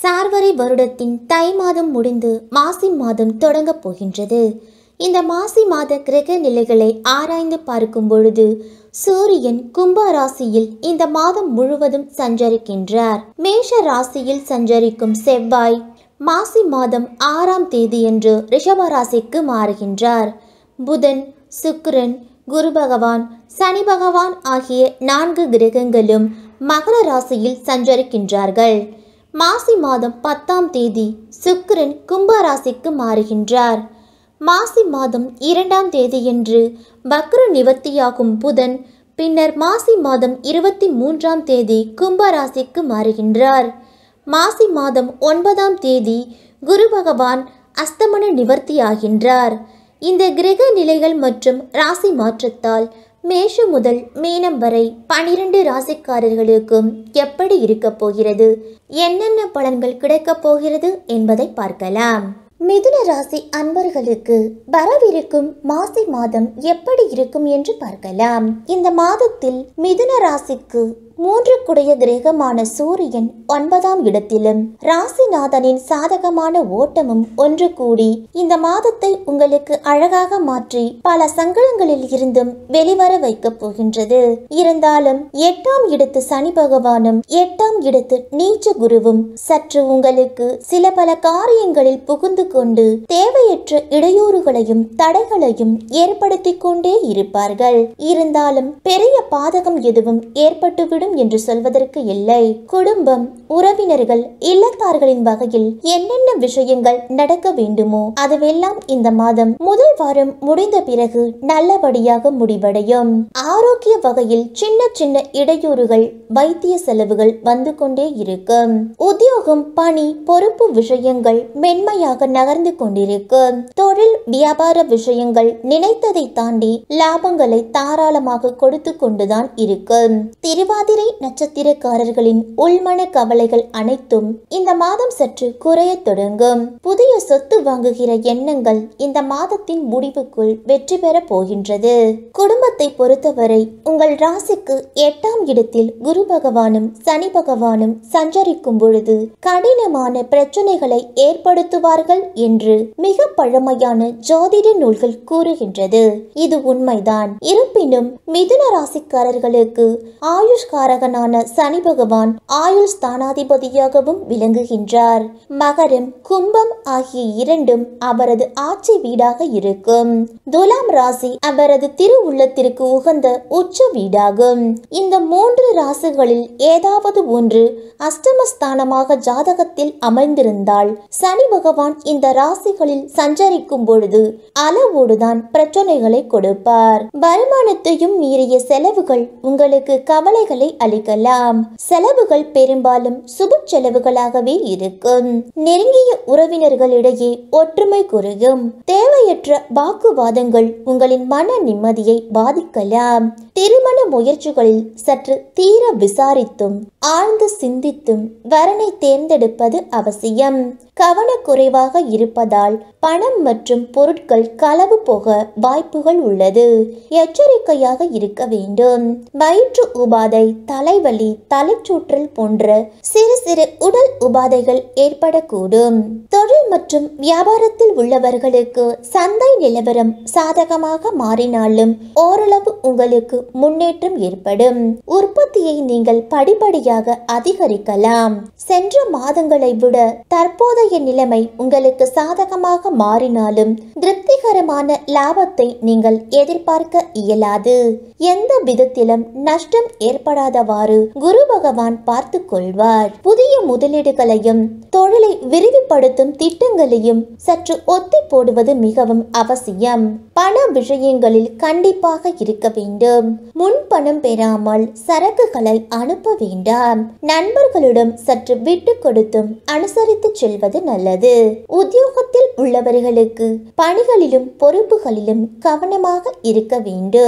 சார்வரி வருடத்தின் தை மாதம் முடிந்து மாசி மாதம் தொடங்கப் போகின்றது இந்த மாசி மாத கிரக நிலைகளை ஆராய்ந்து பார்க்கும் பொழுது சூரியன் கும்ப ராசியில் இந்த மாதம் முழுவதும் சஞ்சரிக்கின்றார் மேஷ ராசியில் சஞ்சரிக்கும் செவ்வாய் மாசி மாதம் ஆறாம் தேதியன்று ரிஷப ராசிக்கு மாறுகின்றார் புதன் சுக்கிரன் குரு பகவான் சனி பகவான் ஆகிய நான்கு கிரகங்களும் மகர ராசியில் சஞ்சரிக்கின்றார்கள் மாசி மாதம் பத்தாம் தேதி சுக்கிரன் கும்ப ராசிக்கு மாறுகின்றார் மாசி மாதம் இரண்டாம் தேதியன்று வக்ர நிவர்த்தியாகும் புதன் பின்னர் மாசி மாதம் இருபத்தி மூன்றாம் தேதி கும்ப ராசிக்கு மாறுகின்றார் மாசி மாதம் ஒன்பதாம் தேதி குரு பகவான் அஸ்தமன நிவர்த்தியாகின்றார் இந்த கிரக நிலைகள் மற்றும் ராசி மாற்றத்தால் மேஷம் முதல் மீனம் வரை பனிரெண்டு ராசிக்காரர்களுக்கும் எப்படி இருக்கப் போகிறது என்னென்ன பலன்கள் கிடைக்கப் போகிறது என்பதை பார்க்கலாம் மிதுன ராசி அன்பர்களுக்கு வரவிருக்கும் மாசி மாதம் எப்படி இருக்கும் என்று பார்க்கலாம் இந்த மாதத்தில் மிதுன ராசிக்கு மூன்று குடைய கிரகமான சூரியன் ஒன்பதாம் இடத்திலும் ராசிநாதனின் சாதகமான ஓட்டமும் ஒன்று கூடி இந்த மாதத்தை உங்களுக்கு அழகாக மாற்றி பல சங்கடங்களில் இருந்தும் வெளிவர வைக்கப் போகின்றது இருந்தாலும் எட்டாம் இடத்து சனி பகவானும் எட்டாம் இடத்து நீச்ச குருவும் சற்று உங்களுக்கு சில பல காரியங்களில் புகுந்து கொண்டு தேவையற்ற இடையூறுகளையும் தடைகளையும் ஏற்படுத்தி கொண்டே இருப்பார்கள் இருந்தாலும் பெரிய பாதகம் எதுவும் ஏற்பட்டுவிடும் என்று சொல்வதற்கு இல்லை குடும்பம் உறவினர்கள் இல்லத்தார்களின் வகையில் என்னென்ன விஷயங்கள் நடக்க வேண்டுமோ அதுவெல்லாம் இந்த மாதம் முதல் வாரம் முடிந்த பிறகு நல்லபடியாக முடிவடையும் ஆரோக்கிய வகையில் சின்ன சின்ன இடையூறுகள் வைத்திய செலவுகள் வந்து கொண்டே இருக்கும் உத்தியோகம் பணி பொறுப்பு விஷயங்கள் மென்மையாக நகர்ந்து கொண்டிருக்கும் தொழில் வியாபார விஷயங்கள் நினைத்ததை தாண்டி லாபங்களை தாராளமாக கொடுத்து கொண்டுதான் இருக்கும் திருவாதிரை நட்சத்திரக்காரர்களின் உள்மன கவலைகள் அனைத்தும் இந்த மாதம் சற்று குறையத் தொடங்கும் புதிய சொத்து வாங்குகிற எண்ணங்கள் இந்த மாதத்தின் முடிவுக்குள் வெற்றி பெறப் போகின்றது குடும்பத்தை பொறுத்தவரை உங்கள் ராசிக்கு எட்டாம் இடத்தில் குரு பகவானும் சனி பகவானும் சஞ்சரிக்கும் பொழுது கடினமான பிரச்சனைகளை ஏற்படுத்துவார்கள் என்று மிக பழமையான ஜோதிட நூல்கள் கூறுகின்றது இது உண்மைதான் இருப்பினும் மிதுன ராசிக்காரர்களுக்கு ஆயுஷ்காரகனான சனி பகவான் ஆயுள் ஸ்தானாதிபதியாகவும் விளங்குகின்றார் மகரம் கும்பம் ஆகிய இரண்டும் அவரது ஆட்சி வீடாக இருக்கும் துலாம் ராசி அவரது திரு உள்ளத்திற்கு உகந்த உச்ச வீடாகும் இந்த மூன்று ராசிகளில் ஏதாவது ஒன்று அஷ்டமஸ்தானமாக ஜாதகத்தில் அமர்ந்திருந்தால் சனி பகவான் இந்த ராசிகளில் சஞ்சரிக்கும் பொழுது அளவோடுதான் பிரச்சனைகளை கொடுப்பார் வருமானத்தையும் மீறிய செலவுகள் உங்களுக்கு கவலைகளை அளிக்கலாம் செலவுகள் பெரும்பாலும் சுப செலவுகளாகவே இருக்கும் நெருங்கிய உறவினர்களிடையே ஒற்றுமை குறையும் தேவையற்ற வாக்குவாதங்கள் உங்களின் மன நிம்மதியை பாதிக்கலாம் திருமண முயற்சிகளில் சற்று தீர விசாரித்தும் ஆழ்ந்து சிந்தித்தும் வரனை தேர்ந்தெடுப்பது அவசியம் கவனக்குறைவாக இருப்பதால் பணம் மற்றும் பொருட்கள் களவு போக வாய்ப்புகள் உள்ளது எச்சரிக்கையாக இருக்க வேண்டும் வயிற்று உபாதை தலைவலி தலைச்சூற்றல் போன்ற சிறு சிறு உடல் உபாதைகள் ஏற்படக்கூடும் தொழில் மற்றும் வியாபாரத்தில் உள்ளவர்களுக்கு சந்தை நிலவரம் சாதகமாக மாறினாலும் ஓரளவு உங்களுக்கு முன்னேற்றம் ஏற்படும் உற்பத்தியை நீங்கள் படிப்படியாக அதிகரிக்கலாம் சென்ற மாதங்களை விட தற்போதைய நிலைமை உங்களுக்கு சாதகமாக மாறினாலும் திருப்திகரமான லாபத்தை நீங்கள் எதிர்பார்க்க இயலாது எந்த விதத்திலும் நஷ்டம் ஏற்படாதவாறு குரு பகவான் பார்த்து கொள்வார் புதிய முதலீடுகளையும் தொழிலை விரிவுபடுத்தும் திட்டங்களையும் சற்று ஒத்தி போடுவது மிகவும் அவசியம் பண விஷயங்களில் கண்டிப்பாக இருக்க வேண்டும் முன் பணம் பெறாமல் சரக்குகளை அனுப்ப வேண்டாம் நண்பர்களிடம் சற்று விட்டு கொடுத்தும் அனுசரித்து செல்வது நல்லது உத்தியோகத்தில் உள்ளவர்களுக்கு பணிகளிலும் பொறுப்புகளிலும் கவனமாக இருக்க வேண்டும்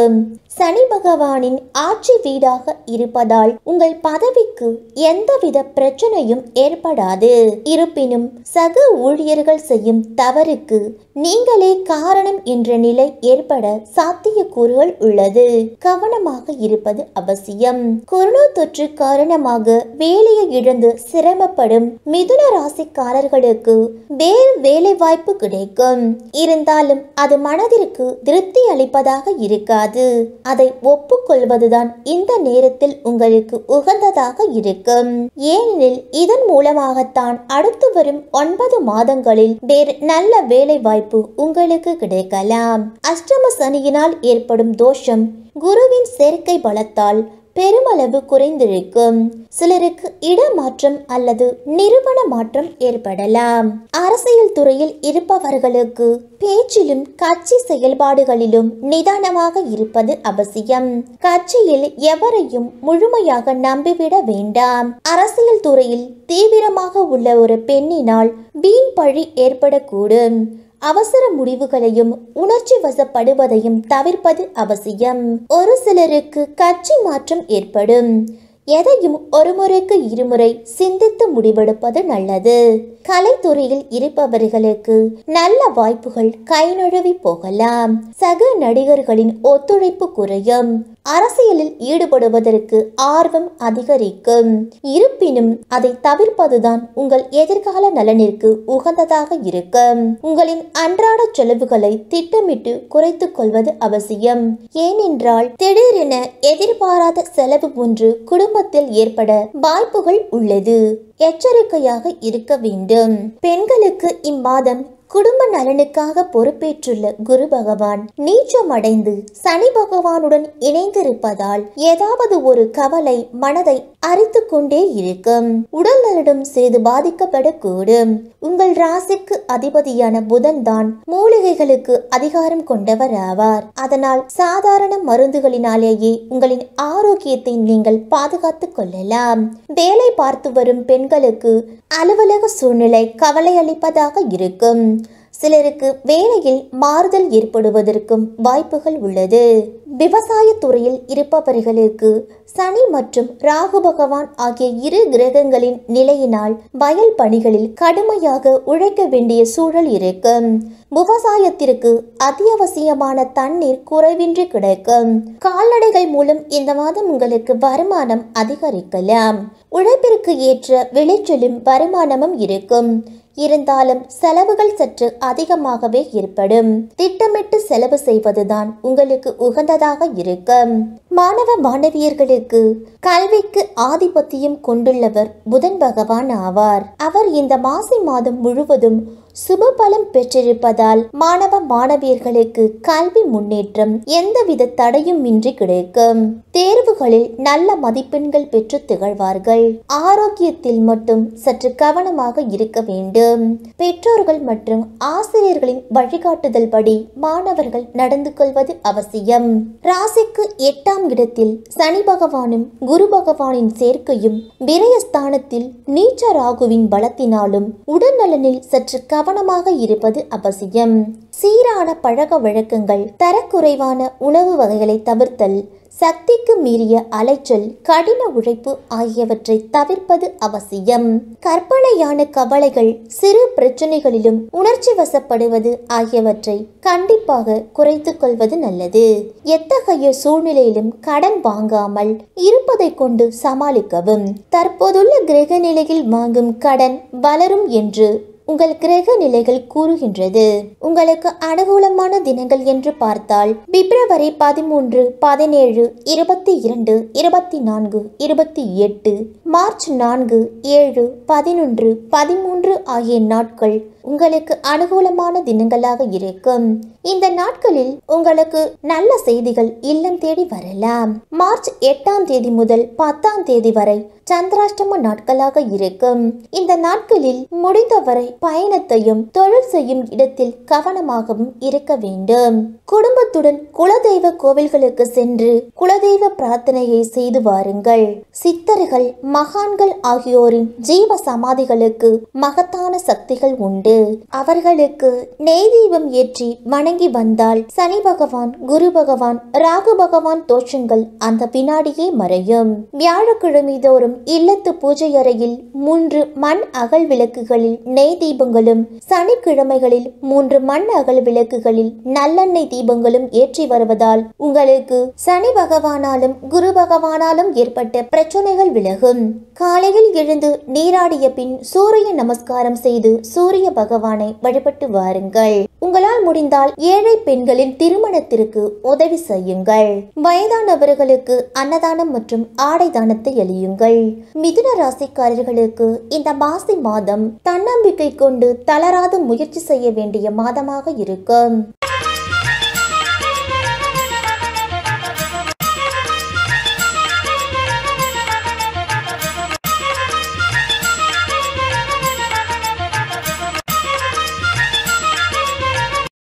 சனி பகவானின் ஆட்சி வீடாக இருப்பதால் உங்கள் பதவிக்கு எந்தவித பிரச்சனையும் ஏற்படாது இருப்பினும் சக ஊழியர்கள் செய்யும் தவறுக்கு நீங்களே காரணம் என்ற நிலை ஏற்பட சாத்தியக்கூறுகள் உள்ளது கவனமாக இருப்பது அவசியம் கொரோனா தொற்று காரணமாக வேலையை இழந்து சிரமப்படும் மிதுன ராசிக்காரர்களுக்கு வேறு வேலை வாய்ப்பு கிடைக்கும் இருந்தாலும் அது மனதிற்கு திருப்தி அளிப்பதாக இருக்காது அதை ஒப்புக்கொள்வதுதான் இந்த நேரத்தில் உங்களுக்கு உகந்ததாக இருக்கும் ஏனெனில் இதன் மூலமாகத்தான் அடுத்து வரும் ஒன்பது மாதங்களில் வேறு நல்ல வேலை வாய்ப்பு உங்களுக்கு கிடைக்கலாம் அஷ்டம சனியினால் ஏற்படும் தோஷம் குருவின் சேர்க்கை பலத்தால் பெருமளவு குறைந்திருக்கும் சிலருக்கு இடமாற்றம் அல்லது நிறுவன மாற்றம் ஏற்படலாம் அரசியல் துறையில் இருப்பவர்களுக்கு பேச்சிலும் கட்சி செயல்பாடுகளிலும் நிதானமாக இருப்பது அவசியம் கட்சியில் எவரையும் முழுமையாக நம்பிவிட வேண்டாம் அரசியல் துறையில் தீவிரமாக உள்ள ஒரு பெண்ணினால் வீண் பழி ஏற்படக்கூடும் அவசர முடிவுகளையும் உணர்ச்சி வசப்படுவதையும் தவிர்ப்பது அவசியம் ஒரு சிலருக்கு கட்சி மாற்றம் ஏற்படும் எதையும் ஒரு முறைக்கு இருமுறை சிந்தித்து முடிவெடுப்பது நல்லது கலைத்துறையில் இருப்பவர்களுக்கு நல்ல வாய்ப்புகள் கை நழுவி போகலாம் சக நடிகர்களின் ஒத்துழைப்பு குறையும் அரசியலில் ஈடுபடுவதற்கு ஆர்வம் அதிகரிக்கும் இருப்பினும் அதை தவிர்ப்பதுதான் உங்கள் எதிர்கால நலனிற்கு உகந்ததாக இருக்கும் உங்களின் அன்றாட செலவுகளை திட்டமிட்டு குறைத்துக் கொள்வது அவசியம் ஏனென்றால் திடீரென எதிர்பாராத செலவு ஒன்று குடும்பத்தில் ஏற்பட வாய்ப்புகள் உள்ளது எச்சரிக்கையாக இருக்க வேண்டும் பெண்களுக்கு இம்மாதம் குடும்ப நலனுக்காக பொறுப்பேற்றுள்ள குரு பகவான் நீச்சமடைந்து சனி பகவானுடன் இணைந்திருப்பதால் ஏதாவது ஒரு கவலை மனதை அரித்து கொண்டே இருக்கும் உடல் நலனும் சிறிது பாதிக்கப்படக்கூடும் உங்கள் ராசிக்கு அதிபதியான புதன் தான் மூலிகைகளுக்கு அதிகாரம் கொண்டவர் ஆவார் அதனால் சாதாரண மருந்துகளினாலேயே உங்களின் ஆரோக்கியத்தை நீங்கள் பாதுகாத்துக் கொள்ளலாம் வேலை பார்த்து வரும் பெண்களுக்கு அலுவலக சூழ்நிலை கவலை அளிப்பதாக இருக்கும் சிலருக்கு வேலையில் மாறுதல் ஏற்படுவதற்கும் வாய்ப்புகள் உள்ளது விவசாய துறையில் இருப்பவர்களுக்கு சனி மற்றும் ராகு பகவான் ஆகிய இரு கிரகங்களின் நிலையினால் வயல் பணிகளில் கடுமையாக உழைக்க வேண்டிய சூழல் இருக்கும் விவசாயத்திற்கு அத்தியாவசியமான தண்ணீர் குறைவின்றி கிடைக்கும் கால்நடைகள் மூலம் இந்த மாதம் உங்களுக்கு வருமானம் அதிகரிக்கலாம் உழைப்பிற்கு ஏற்ற விளைச்சலும் வருமானமும் இருக்கும் இருந்தாலும் செலவுகள் சற்று அதிகமாகவே ஏற்படும் திட்டமிட்டு செலவு செய்வதுதான் உங்களுக்கு உகந்ததாக இருக்கும் மாணவ மாணவியர்களுக்கு கல்விக்கு ஆதிபத்தியம் கொண்டுள்ளவர் புதன் பகவான் ஆவார் அவர் இந்த மாசி மாதம் முழுவதும் சுப பலம் பெற்றிருப்பதால் மாணவ மாணவியர்களுக்கு கல்வி முன்னேற்றம் எந்தவித தடையும் இன்றி கிடைக்கும் தேர்வுகளில் நல்ல மதிப்பெண்கள் பெற்று திகழ்வார்கள் ஆரோக்கியத்தில் மட்டும் சற்று கவனமாக இருக்க வேண்டும் பெற்றோர்கள் மற்றும் ஆசிரியர்களின் வழிகாட்டுதல் படி மாணவர்கள் நடந்து கொள்வது அவசியம் ராசிக்கு எட்டாம் இடத்தில் சனி பகவானும் குரு பகவானின் சேர்க்கையும் விரயஸ்தானத்தில் நீச்ச ராகுவின் பலத்தினாலும் உடல்நலனில் சற்று கவனமாக இருப்பது அவசியம் சீரான பழக்க வழக்கங்கள் தரக்குறைவான உணவு வகைகளை தவிர்த்தல் சக்திக்கு மீறிய அலைச்சல் கடின உழைப்பு ஆகியவற்றை தவிர்ப்பது அவசியம் கற்பனையான கவலைகள் சிறு பிரச்சனைகளிலும் உணர்ச்சி வசப்படுவது ஆகியவற்ை கண்டிப்பாக குறைத்துக் கொள்வது நல்லது எத்தகைய சூழ்நிலையிலும் கடன் வாங்காமல் இருப்பதை கொண்டு சமாளிக்கவும் தற்போதுள்ள கிரக நிலையில் வாங்கும் கடன் வளரும் என்று உங்கள் கிரக நிலைகள் கூறுகின்றது உங்களுக்கு அனுகூலமான தினங்கள் என்று பார்த்தால் பிப்ரவரி பதிமூன்று பதினேழு இருபத்தி இரண்டு இருபத்தி நான்கு இருபத்தி எட்டு மார்ச் நான்கு ஏழு பதினொன்று பதிமூன்று ஆகிய நாட்கள் உங்களுக்கு அனுகூலமான தினங்களாக இருக்கும் இந்த நாட்களில் உங்களுக்கு நல்ல செய்திகள் இல்லம் தேடி வரலாம் மார்ச் எட்டாம் தேதி முதல் பத்தாம் தேதி வரை சந்திராஷ்டம நாட்களாக இருக்கும் இந்த நாட்களில் முடிந்தவரை பயணத்தையும் தொழில் செய்யும் இடத்தில் கவனமாகவும் இருக்க வேண்டும் குடும்பத்துடன் குலதெய்வ கோவில்களுக்கு சென்று குலதெய்வ பிரார்த்தனையை செய்து வாருங்கள் சித்தர்கள் மகான்கள் ஆகியோரின் ஜீவ சமாதிகளுக்கு மகத்தான சக்திகள் உண்டு அவர்களுக்கு நெய் தீபம் ஏற்றி வணங்கி வந்தால் சனி பகவான் குரு பகவான் ராகு பகவான் தோஷங்கள் அந்த வினாடியே மறையும் வியாழக்கிழமை தோறும் இல்லத்து பூஜை அறையில் மூன்று மண் அகல் விளக்குகளில் நெய் தீபங்களும் சனிக்கிழமைகளில் மூன்று மண் அகல் விளக்குகளில் நல்லெண்ணெய் தீபங்களும் ஏற்றி வருவதால் உங்களுக்கு சனி பகவானாலும் குரு பகவானாலும் ஏற்பட்ட பிரச்சனைகள் விலகும் காலையில் எழுந்து நீராடிய பின் சூரிய நமஸ்காரம் செய்து சூரிய பகவானை வழிபட்டு வாருங்கள் உங்களால் முடிந்தால் ஏழை பெண்களின் திருமணத்திற்கு உதவி செய்யுங்கள் வயதானவர்களுக்கு அன்னதானம் மற்றும் ஆடை தானத்தை எளியுங்கள் மிதுன ராசிக்காரர்களுக்கு இந்த மாசி மாதம் தன்னம்பிக்கை கொண்டு தளராத முயற்சி செய்ய வேண்டிய மாதமாக இருக்கும்